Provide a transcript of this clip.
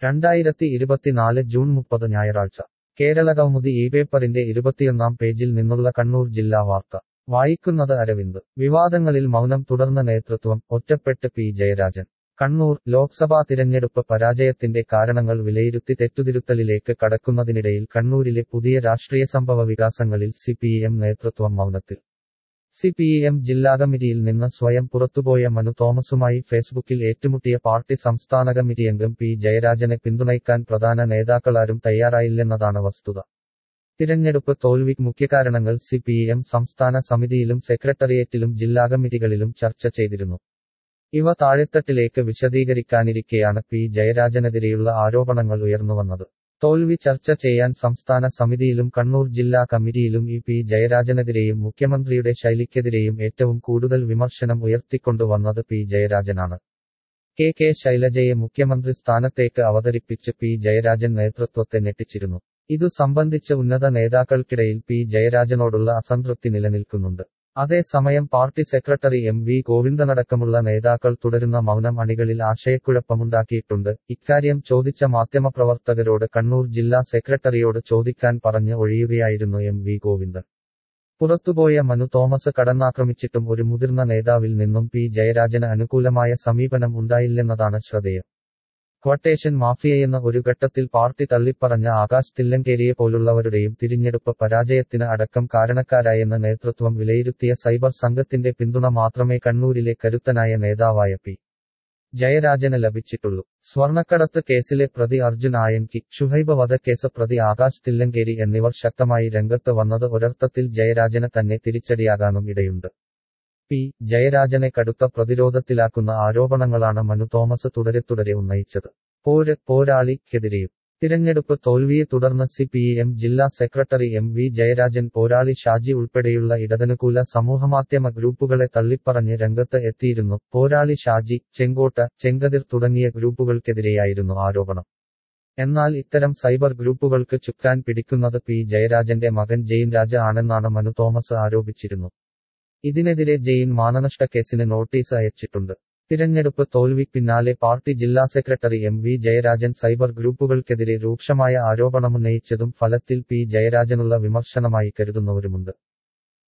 രണ്ടായിരത്തി ഇരുപത്തിനാല് ജൂൺ മുപ്പത് ഞായറാഴ്ച കേരള കൗമുദി ഈ പേപ്പറിന്റെ ഇരുപത്തിയൊന്നാം പേജിൽ നിന്നുള്ള കണ്ണൂർ ജില്ലാ വാർത്ത വായിക്കുന്നത് അരവിന്ദ് വിവാദങ്ങളിൽ മൗനം തുടർന്ന നേതൃത്വം ഒറ്റപ്പെട്ട് പി ജയരാജൻ കണ്ണൂർ ലോക്സഭാ തിരഞ്ഞെടുപ്പ് പരാജയത്തിന്റെ കാരണങ്ങൾ വിലയിരുത്തി തെറ്റുതിരുത്തലിലേക്ക് കടക്കുന്നതിനിടയിൽ കണ്ണൂരിലെ പുതിയ രാഷ്ട്രീയ സംഭവ വികാസങ്ങളിൽ സി പി എം നേതൃത്വം മൗനത്തിൽ സി പി എം ജില്ലാ കമ്മിറ്റിയിൽ നിന്ന് സ്വയം പുറത്തുപോയ മനു തോമസുമായി ഫേസ്ബുക്കിൽ ഏറ്റുമുട്ടിയ പാർട്ടി സംസ്ഥാന കമ്മിറ്റി അംഗം പി ജയരാജനെ പിന്തുണയ്ക്കാൻ പ്രധാന നേതാക്കളാരും തയ്യാറായില്ലെന്നതാണ് വസ്തുത തിരഞ്ഞെടുപ്പ് തോൽവിക്ക് മുഖ്യകാരണങ്ങൾ സി പി എം സംസ്ഥാന സമിതിയിലും സെക്രട്ടേറിയറ്റിലും ജില്ലാ കമ്മിറ്റികളിലും ചർച്ച ചെയ്തിരുന്നു ഇവ താഴെത്തട്ടിലേക്ക് വിശദീകരിക്കാനിരിക്കെയാണ് പി ജയരാജനെതിരെയുള്ള ആരോപണങ്ങൾ ഉയർന്നുവന്നത് തോൽവി ചർച്ച ചെയ്യാൻ സംസ്ഥാന സമിതിയിലും കണ്ണൂർ ജില്ലാ കമ്മിറ്റിയിലും ഇ പി ജയരാജനെതിരെയും മുഖ്യമന്ത്രിയുടെ ശൈലിക്കെതിരെയും ഏറ്റവും കൂടുതൽ വിമർശനം ഉയർത്തിക്കൊണ്ടുവന്നത് പി ജയരാജനാണ് കെ കെ ശൈലജയെ മുഖ്യമന്ത്രി സ്ഥാനത്തേക്ക് അവതരിപ്പിച്ച് പി ജയരാജൻ നേതൃത്വത്തെ ഞെട്ടിച്ചിരുന്നു ഇതു സംബന്ധിച്ച് ഉന്നത നേതാക്കൾക്കിടയിൽ പി ജയരാജനോടുള്ള അസംതൃപ്തി നിലനിൽക്കുന്നുണ്ട് അതേസമയം പാർട്ടി സെക്രട്ടറി എം വി ഗോവിന്ദനടക്കമുള്ള നേതാക്കൾ തുടരുന്ന മൗനം അണികളിൽ ആശയക്കുഴപ്പമുണ്ടാക്കിയിട്ടുണ്ട് ഇക്കാര്യം ചോദിച്ച മാധ്യമപ്രവർത്തകരോട് കണ്ണൂർ ജില്ലാ സെക്രട്ടറിയോട് ചോദിക്കാൻ പറഞ്ഞ് ഒഴിയുകയായിരുന്നു എം വി ഗോവിന്ദൻ പുറത്തുപോയ മനു തോമസ് കടന്നാക്രമിച്ചിട്ടും ഒരു മുതിർന്ന നേതാവിൽ നിന്നും പി ജയരാജന് അനുകൂലമായ സമീപനം ഉണ്ടായില്ലെന്നതാണ് ശ്രദ്ധേയം ക്വട്ടേഷൻ മാഫിയയെന്ന ഒരു ഘട്ടത്തിൽ പാർട്ടി തള്ളിപ്പറഞ്ഞ ആകാശ് തില്ലങ്കേരിയെ പോലുള്ളവരുടെയും തിരഞ്ഞെടുപ്പ് പരാജയത്തിന് അടക്കം കാരണക്കാരായെന്ന നേതൃത്വം വിലയിരുത്തിയ സൈബർ സംഘത്തിന്റെ പിന്തുണ മാത്രമേ കണ്ണൂരിലെ കരുത്തനായ നേതാവായ പി ജയരാജന് ലഭിച്ചിട്ടുള്ളൂ സ്വർണക്കടത്ത് കേസിലെ പ്രതി അർജുൻ ആയൻകി ഷുഹൈബ് വധക്കേസ് പ്രതി ആകാശ് തില്ലങ്കേരി എന്നിവർ ശക്തമായി രംഗത്ത് വന്നത് ഒരർത്ഥത്തിൽ ജയരാജന് തന്നെ തിരിച്ചടിയാകാനും ഇടയുണ്ട് പി ജയരാജനെ കടുത്ത പ്രതിരോധത്തിലാക്കുന്ന ആരോപണങ്ങളാണ് മനു തോമസ് തുടരെ തുടരെ ഉന്നയിച്ചത് പോര് പോരാളിക്കെതിരെയും തിരഞ്ഞെടുപ്പ് തോൽവിയെ തുടർന്ന് സി പി എം ജില്ലാ secretary M V Jayarajan Porali Shaji ഉൾപ്പെടെയുള്ള ഇടതനുകൂല സമൂഹമാധ്യമ ഗ്രൂപ്പുകളെ തള്ളിപ്പറഞ്ഞ് രംഗത്ത് എത്തിയിരുന്നു പോരാളി ഷാജി ചെങ്കോട്ട ചെങ്കതിർ തുടങ്ങിയ ഗ്രൂപ്പുകൾക്കെതിരെയായിരുന്നു ആരോപണം എന്നാൽ ഇത്തരം സൈബർ ഗ്രൂപ്പുകൾക്ക് ചുക്കാൻ പിടിക്കുന്നത് പി ജയരാജന്റെ മകൻ ജെയിൻ രാജ ആണെന്നാണ് മനു തോമസ് ആരോപിച്ചിരുന്നു ഇതിനെതിരെ ജെയിൻ മാനനഷ്ട കേസിന് നോട്ടീസ് അയച്ചിട്ടുണ്ട് തിരഞ്ഞെടുപ്പ് തോൽവി പിന്നാലെ പാർട്ടി ജില്ലാ secretary M V Jayarajan cyber ഗ്രൂപ്പുകൾക്കെതിരെ രൂക്ഷമായ ആരോപണമുന്നയിച്ചതും ഫലത്തിൽ പി ജയരാജനുള്ള വിമർശനമായി കരുതുന്നവരുമുണ്ട്